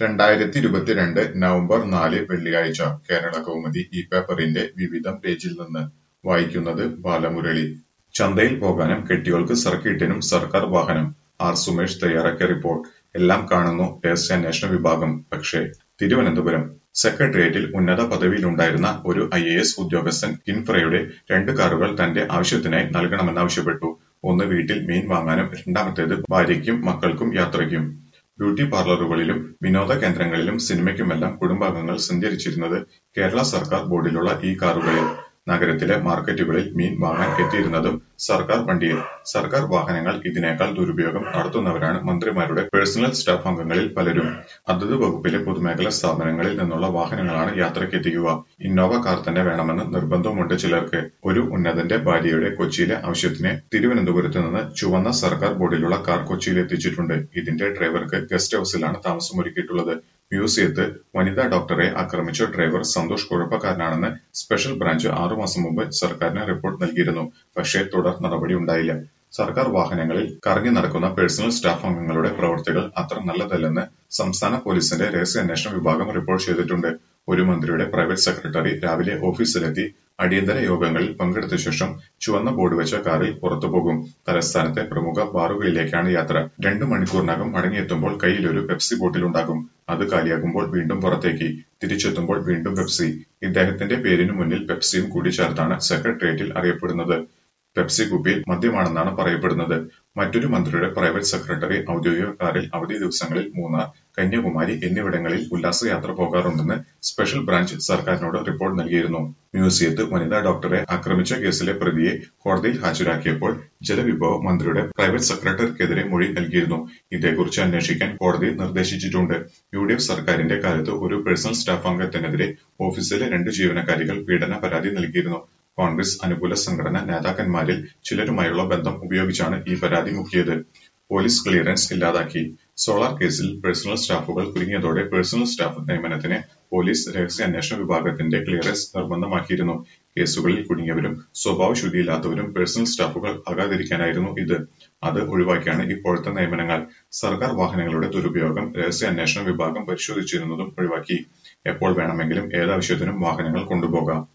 രണ്ടായിരത്തി ഇരുപത്തിരണ്ട് നവംബർ നാല് വെള്ളിയാഴ്ച കേരളകൗമുദി ഈ പേപ്പറിന്റെ വിവിധം പേജിൽ നിന്ന് വായിക്കുന്നത് ബാലമുരളി ചന്തയിൽ പോകാനും കെട്ടിയോൾക്ക് സർക്കിട്ടിനും സർക്കാർ വാഹനം ആർ സുമേഷ് തയ്യാറാക്കിയ റിപ്പോർട്ട് എല്ലാം കാണുന്നു രഹസ്യാന്വേഷണ വിഭാഗം പക്ഷേ തിരുവനന്തപുരം സെക്രട്ടേറിയറ്റിൽ ഉന്നത പദവിയിലുണ്ടായിരുന്ന ഒരു ഐ എ എസ് ഉദ്യോഗസ്ഥൻ കിൻഫ്രയുടെ രണ്ട് കാറുകൾ തന്റെ ആവശ്യത്തിനായി നൽകണമെന്നാവശ്യപ്പെട്ടു ഒന്ന് വീട്ടിൽ മീൻ വാങ്ങാനും രണ്ടാമത്തേത് ഭാര്യയ്ക്കും മക്കൾക്കും യാത്രയ്ക്കും ബ്യൂട്ടി പാർലറുകളിലും വിനോദ കേന്ദ്രങ്ങളിലും സിനിമയ്ക്കുമെല്ലാം കുടുംബാംഗങ്ങൾ സഞ്ചരിച്ചിരുന്നത് കേരള സർക്കാർ ബോർഡിലുള്ള ഈ കാറുകളിൽ നഗരത്തിലെ മാർക്കറ്റുകളിൽ മീൻ വാങ്ങാൻ എത്തിയിരുന്നതും സർക്കാർ വണ്ടിയിൽ സർക്കാർ വാഹനങ്ങൾ ഇതിനേക്കാൾ ദുരുപയോഗം നടത്തുന്നവരാണ് മന്ത്രിമാരുടെ പേഴ്സണൽ സ്റ്റാഫ് അംഗങ്ങളിൽ പലരും അതത് വകുപ്പിലെ പൊതുമേഖലാ സ്ഥാപനങ്ങളിൽ നിന്നുള്ള വാഹനങ്ങളാണ് യാത്രയ്ക്കെത്തിക്കുക ഇന്നോവ കാർ തന്നെ വേണമെന്ന് നിർബന്ധവുമുണ്ട് ചിലർക്ക് ഒരു ഉന്നതന്റെ ഭാര്യയുടെ കൊച്ചിയിലെ ആവശ്യത്തിന് തിരുവനന്തപുരത്ത് നിന്ന് ചുവന്ന സർക്കാർ ബോർഡിലുള്ള കാർ കൊച്ചിയിൽ എത്തിച്ചിട്ടുണ്ട് ഇതിന്റെ ഡ്രൈവർക്ക് ഗസ്റ്റ് ഹൌസിലാണ് താമസമൊരുക്കിയിട്ടുള്ളത് മ്യൂസിയത്ത് വനിതാ ഡോക്ടറെ ആക്രമിച്ച ഡ്രൈവർ സന്തോഷ് കുഴപ്പക്കാരനാണെന്ന് സ്പെഷ്യൽ ബ്രാഞ്ച് ആറുമാസം മുമ്പ് സർക്കാരിന് റിപ്പോർട്ട് നൽകിയിരുന്നു പക്ഷേ തുടർ നടപടി ഉണ്ടായില്ല സർക്കാർ വാഹനങ്ങളിൽ കറങ്ങി നടക്കുന്ന പേഴ്സണൽ സ്റ്റാഫ് അംഗങ്ങളുടെ പ്രവൃത്തികൾ അത്ര നല്ലതല്ലെന്ന് സംസ്ഥാന പോലീസിന്റെ രഹസ്യാന്വേഷണ വിഭാഗം റിപ്പോർട്ട് ചെയ്തിട്ടുണ്ട് ഒരു മന്ത്രിയുടെ പ്രൈവറ്റ് സെക്രട്ടറി രാവിലെ ഓഫീസിലെത്തി അടിയന്തര യോഗങ്ങളിൽ പങ്കെടുത്ത ശേഷം ചുവന്ന ബോർഡ് വെച്ച കാറിൽ പുറത്തുപോകും തലസ്ഥാനത്തെ പ്രമുഖ ബാറുകളിലേക്കാണ് യാത്ര രണ്ടു മണിക്കൂറിനകം മടങ്ങിയെത്തുമ്പോൾ കയ്യിലൊരു പെപ്സി ബോട്ടിലുണ്ടാകും അത് കാലിയാകുമ്പോൾ വീണ്ടും പുറത്തേക്ക് തിരിച്ചെത്തുമ്പോൾ വീണ്ടും പെപ്സി ഇദ്ദേഹത്തിന്റെ പേരിനു മുന്നിൽ പെപ്സിയും കൂടി ചേർത്താണ് സെക്രട്ടേറിയറ്റിൽ അറിയപ്പെടുന്നത് പെപ്സി കുപ്പിയിൽ മദ്യമാണെന്നാണ് പറയപ്പെടുന്നത് മറ്റൊരു മന്ത്രിയുടെ പ്രൈവറ്റ് സെക്രട്ടറി ഔദ്യോഗിക കാറിൽ അവധി ദിവസങ്ങളിൽ മൂന്നാർ കന്യാകുമാരി എന്നിവിടങ്ങളിൽ ഉല്ലാസയാത്ര പോകാറുണ്ടെന്ന് സ്പെഷ്യൽ ബ്രാഞ്ച് സർക്കാരിനോട് റിപ്പോർട്ട് നൽകിയിരുന്നു മ്യൂസിയത്ത് വനിതാ ഡോക്ടറെ ആക്രമിച്ച കേസിലെ പ്രതിയെ കോടതിയിൽ ഹാജരാക്കിയപ്പോൾ ജലവിഭവ മന്ത്രിയുടെ പ്രൈവറ്റ് സെക്രട്ടറിക്കെതിരെ മൊഴി നൽകിയിരുന്നു ഇതേക്കുറിച്ച് അന്വേഷിക്കാൻ കോടതി നിർദ്ദേശിച്ചിട്ടുണ്ട് യു ഡി എഫ് സർക്കാരിന്റെ കാലത്ത് ഒരു പേഴ്സണൽ സ്റ്റാഫ് അംഗത്തിനെതിരെ ഓഫീസിലെ രണ്ട് ജീവനക്കാരികൾ പീഡന പരാതി നൽകിയിരുന്നു കോൺഗ്രസ് അനുകൂല സംഘടന നേതാക്കന്മാരിൽ ചിലരുമായുള്ള ബന്ധം ഉപയോഗിച്ചാണ് ഈ പരാതി മുക്കിയത് പോലീസ് ക്ലിയറൻസ് ഇല്ലാതാക്കി സോളാർ കേസിൽ പേഴ്സണൽ സ്റ്റാഫുകൾ കുരുങ്ങിയതോടെ പേഴ്സണൽ സ്റ്റാഫ് നിയമനത്തിന് പോലീസ് രഹസ്യാന്വേഷണ വിഭാഗത്തിന്റെ ക്ലിയറൻസ് നിർബന്ധമാക്കിയിരുന്നു കേസുകളിൽ കുടുങ്ങിയവരും സ്വഭാവശുദ്ധിയില്ലാത്തവരും പേഴ്സണൽ സ്റ്റാഫുകൾ ആകാതിരിക്കാനായിരുന്നു ഇത് അത് ഒഴിവാക്കിയാണ് ഇപ്പോഴത്തെ നിയമനങ്ങൾ സർക്കാർ വാഹനങ്ങളുടെ ദുരുപയോഗം രഹസ്യാന്വേഷണ വിഭാഗം പരിശോധിച്ചിരുന്നതും ഒഴിവാക്കി എപ്പോൾ വേണമെങ്കിലും ഏതാവശ്യത്തിനും വാഹനങ്ങൾ കൊണ്ടുപോകാം